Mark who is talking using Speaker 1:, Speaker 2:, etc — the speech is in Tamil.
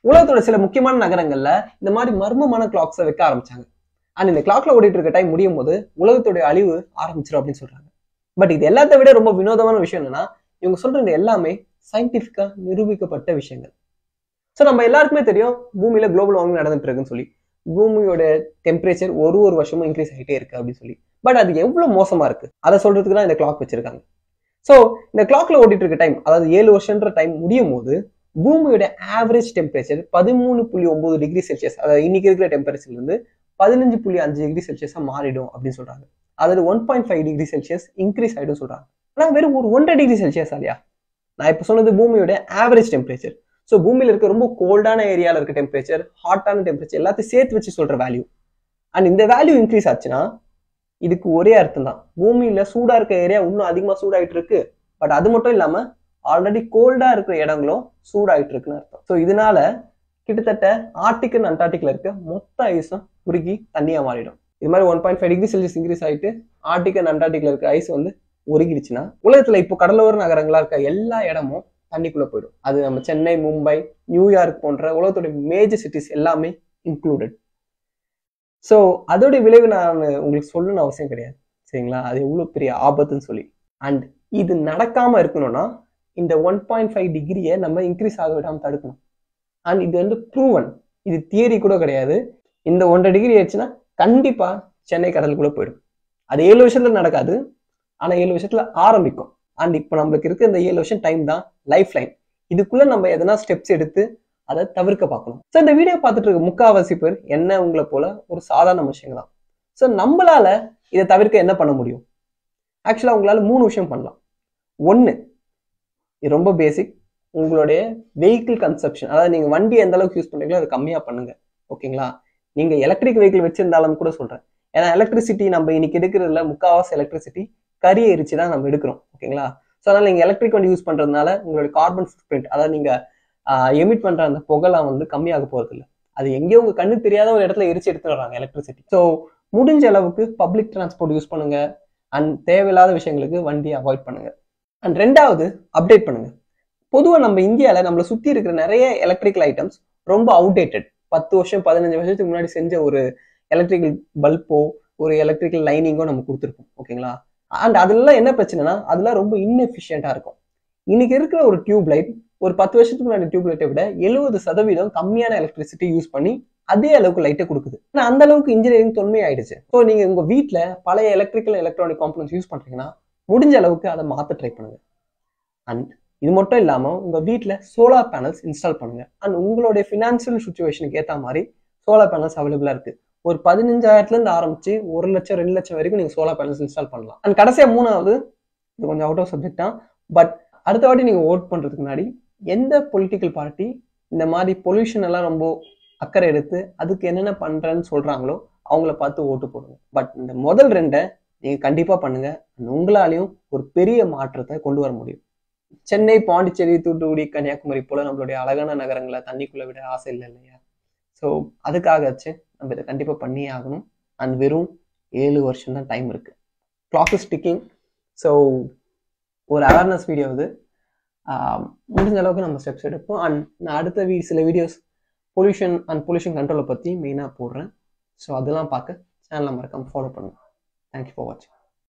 Speaker 1: உலகத்தோட சில முக்கியமான நகரங்கள்ல இந்த மாதிரி மர்மமான கிளாக்ஸை வைக்க ஆரம்பிச்சாங்க அண்ட் இந்த கிளாக்ல ஓடிட்டு இருக்க டைம் முடியும் போது உலகத்தோட அழிவு ஆரம்பிச்சிடும் அப்படின்னு சொல்றாங்க பட் இது எல்லாத்த விட ரொம்ப வினோதமான விஷயம் என்னன்னா இவங்க சொல்ற இந்த எல்லாமே சயின்டிபிக்கா நிரூபிக்கப்பட்ட விஷயங்கள் ஸோ நம்ம எல்லாருக்குமே தெரியும் பூமியில குளோபல் வார்மிங் நடந்துட்டு இருக்குன்னு சொல்லி பூமியோட டெம்பரேச்சர் ஒரு ஒரு வருஷமும் இன்க்ரீஸ் ஆகிட்டே இருக்கு அப்படின்னு சொல்லி பட் அது எவ்வளவு மோசமா இருக்கு அதை சொல்றதுக்கு தான் இந்த கிளாக் வச்சிருக்காங்க ஸோ இந்த கிளாக்ல ஓடிட்டு இருக்க டைம் அதாவது ஏழு வருஷன்ற டைம் முடியும் போது பூமியோட ஆவரேஜ் டெம்பரேச்சர் பதிமூணு புள்ளி ஒன்பது டிகிரி செல்சியஸ் அதாவது இன்னைக்கு இருக்கிற டெம்பரேச்சர்ல இருந்து பதினஞ்சு புள்ளி அஞ்சு டிகிரி செல்சியஸா மாறிடும் அப்படின்னு சொல்றாங்க அதாவது one point five degree Celsius increase ஆயிடும் சொல்றாங்க ஆனா வெறும் ஒரு ஒன்றரை டிகிரி செல்சியஸ் இல்லையா நான் இப்போ சொன்னது பூமியோட ஆவரேஜ் டெம்பரேச்சர் ஸோ பூமியில இருக்க ரொம்ப கோல்டான ஏரியால இருக்க டெம்பரேச்சர் ஹாட்டான டெம்பரேச்சர் எல்லாத்தையும் சேர்த்து வச்சு சொல்ற வேல்யூ அண்ட் இந்த வேல்யூ இன்க்ரீஸ் ஆச்சுன்னா இதுக்கு ஒரே அர்த்தம் தான் பூமியில சூடா இருக்க ஏரியா இன்னும் அதிகமா சூடாயிட்டு இருக்கு பட் அது மட்டும் இல்லாம ஆல்ரெடி கோல்டா இருக்கிற இடங்களும் சூடாயிட்டு இருக்குன்னு அர்த்தம் ஸோ இதனால கிட்டத்தட்ட ஆர்டிக் அண்ட் அண்டார்டிக்ல இருக்க மொத்த ஐஸும் உருகி தண்ணியா மாறிடும் இது மாதிரி one point five degree Celsius increase ஆயிட்டு ஆர்டிக் அண்ட் அண்டார்டிக்ல இருக்க ஐஸ் வந்து உருகிடுச்சுன்னா உலகத்துல இப்போ கடலோர நகரங்களா இருக்க எல்லா இடமும் தண்ணிக்குள்ள போயிடும் அது நம்ம சென்னை மும்பை நியூயார்க் போன்ற உலகத்தோட மேஜர் சிட்டிஸ் எல்லாமே இன்க்ளூடட் ஸோ அதோட விளைவு நான் உங்களுக்கு சொல்லணும்னு அவசியம் கிடையாது சரிங்களா அது எவ்வளோ பெரிய ஆபத்துன்னு சொல்லி அண்ட் இது நடக்காம இருக்கணும்னா இந்த ஒன் பாயிண்ட் ஃபைவ் டிகிரியை நம்ம இன்க்ரீஸ் ஆக விடாமல் தடுக்கணும் அண்ட் இது வந்து ப்ரூவன் இது தியரி கூட கிடையாது இந்த ஒன்றரை டிகிரி ஆயிடுச்சுன்னா கண்டிப்பா சென்னை கடலுக்குள்ள போயிடும் அது ஏழு வருஷத்துல நடக்காது ஆனா ஏழு வருஷத்துல ஆரம்பிக்கும் அண்ட் இப்போ நம்மளுக்கு இருக்க இந்த ஏழு வருஷம் டைம் தான் லைஃப் லைன் இதுக்குள்ள நம்ம எதனா ஸ்டெப்ஸ் எடுத்து அதை தவிர்க்க பார்க்கணும் ஸோ இந்த வீடியோ பார்த்துட்டு இருக்க முக்காவாசி பேர் என்ன உங்களை போல ஒரு சாதாரண மனுஷங்க தான் ஸோ நம்மளால இதை தவிர்க்க என்ன பண்ண முடியும் ஆக்சுவலாக உங்களால மூணு விஷயம் பண்ணலாம் ஒன்று இது ரொம்ப பேசிக் உங்களுடைய வெஹிக்கிள் கன்சப்ஷன் அதாவது நீங்கள் வண்டி எந்த அளவுக்கு யூஸ் பண்ணுறீங்களோ அதை கம்மியாக பண்ணுங்க ஓகேங்களா நீங்கள் எலக்ட்ரிக் வெஹிக்கிள் வச்சிருந்தாலும் கூட சொல்கிறேன் ஏன்னா எலக்ட்ரிசிட்டி நம்ம இன்னைக்கு எடுக்கிறதுல முக்கால்வாசி எலக்ட்ரிசிட்டி கறி எரிச்சு தான் நம்ம எடுக்கிறோம் ஓகேங்களா ஸோ அதனால் நீங்கள் எலக்ட்ரிக் வண்டி யூஸ் பண்ணுறதுனால உங்களுடைய கார்பன் ஃபுட்பிரிண்ட் அதாவது நீங்கள் எமிட் பண்ணுற அந்த புகைலாம் வந்து கம்மியாக போகிறது இல்லை அது எங்கேயோ உங்கள் கண்ணு தெரியாத ஒரு இடத்துல எரிச்சு எடுத்துட்டு வராங்க எலக்ட்ரிசிட்டி ஸோ முடிஞ்ச அளவுக்கு பப்ளிக் டிரான்ஸ்போர்ட் யூஸ் பண்ணுங்க அண்ட் தேவையில்லாத விஷயங்களுக்கு வண்டியை அவாய்ட் பண்ணுங்க அண்ட் ரெண்டாவது அப்டேட் பண்ணுங்க பொதுவாக நம்ம இந்தியாவில் நம்மளை சுற்றி இருக்கிற நிறைய எலக்ட்ரிக்கல் ஐட்டம்ஸ் ரொம்ப அவுடேட்டட் பத்து வருஷம் பதினஞ்சு வருஷத்துக்கு முன்னாடி செஞ்ச ஒரு எலக்ட்ரிக்கல் பல்போ ஒரு எலக்ட்ரிக்கல் லைனிங்கோ நம்ம கொடுத்துருப்போம் ஓகேங்களா அண்ட் அதெல்லாம் என்ன பிரச்சனைனா அதெல்லாம் ரொம்ப இன்எஃபிஷியண்டாக இருக்கும் இன்னைக்கு இருக்கிற ஒரு டியூப் லைட் ஒரு பத்து வருஷத்துக்கு முன்னாடி டியூப் லைட்டை விட எழுபது சதவீதம் கம்மியான எலக்ட்ரிசிட்டி யூஸ் பண்ணி அதே அளவுக்கு லைட்டை கொடுக்குது ஆனால் அந்த அளவுக்கு இன்ஜினியரிங் தொன்மை ஆயிடுச்சு ஸோ நீங்க உங்க வீட்டில் பழைய எலக்ட்ரிக்கல் எலக்ட்ரானிக் காம்பனன்ஸ் யூஸ் பண்றீங்கன்னா முடிஞ்ச அளவுக்கு அதை மாற்ற ட்ரை பண்ணுங்க அண்ட் இது மட்டும் இல்லாமல் உங்க வீட்டில் சோலார் பேனல்ஸ் இன்ஸ்டால் பண்ணுங்க அண்ட் உங்களுடைய ஃபினான்ஷியல் சுச்சுவேஷனுக்கு ஏற்ற மாதிரி சோலார் பேனல்ஸ் அவைலபிளாக இருக்கு ஒரு பதினஞ்சாயிரத்துல இருந்து ஆரம்பிச்சு ஒரு லட்சம் ரெண்டு லட்சம் வரைக்கும் நீங்க சோலார் பேனல்ஸ் இன்ஸ்டால் பண்ணலாம் அண்ட் கடைசியா மூணாவது இது கொஞ்சம் அவுட் ஆஃப் சப்ஜெக்ட் தான் பட் அடுத்த வாட்டி நீங்க ஓட் பண்றதுக்கு முன்னாடி எந்த பொலிட்டிக்கல் பார்ட்டி இந்த மாதிரி பொல்யூஷன் எல்லாம் ரொம்ப அக்கறை எடுத்து அதுக்கு என்னென்ன பண்றேன்னு சொல்றாங்களோ அவங்கள பார்த்து ஓட்டு போடுங்க பட் இந்த முதல் ரெண்டை நீங்க கண்டிப்பா பண்ணுங்க and உங்களாலையும் ஒரு பெரிய மாற்றத்தை கொண்டு வர முடியும் சென்னை பாண்டிச்சேரி தூத்துக்குடி கன்னியாகுமரி போல நம்மளுடைய அழகான நகரங்களை தண்ணிக்குள்ள விட ஆசை இல்லை இல்லையா ஸோ அதுக்காகச்சு நம்ம இதை கண்டிப்பாக பண்ணியே ஆகணும் அண்ட் வெறும் ஏழு வருஷம் தான் டைம் இருக்கு கிளாக் இஸ் டிக்கிங் ஸோ ஒரு அவேர்னஸ் வீடியோ இது ஆஹ் முடிஞ்ச அளவுக்கு நம்ம ஸ்டெப்ஸ் எடுப்போம் அண்ட் நான் அடுத்த வீ சில வீடியோஸ் பொல்யூஷன் அண்ட் பொல்யூஷன் கண்ட்ரோலை பற்றி மெயினாக போடுறேன் ஸோ அதெல்லாம் பார்க்க சேனலை மறக்காம ஃபாலோ பண்ணுங்க தேங்க்யூ ஃபார் வாட்சிங்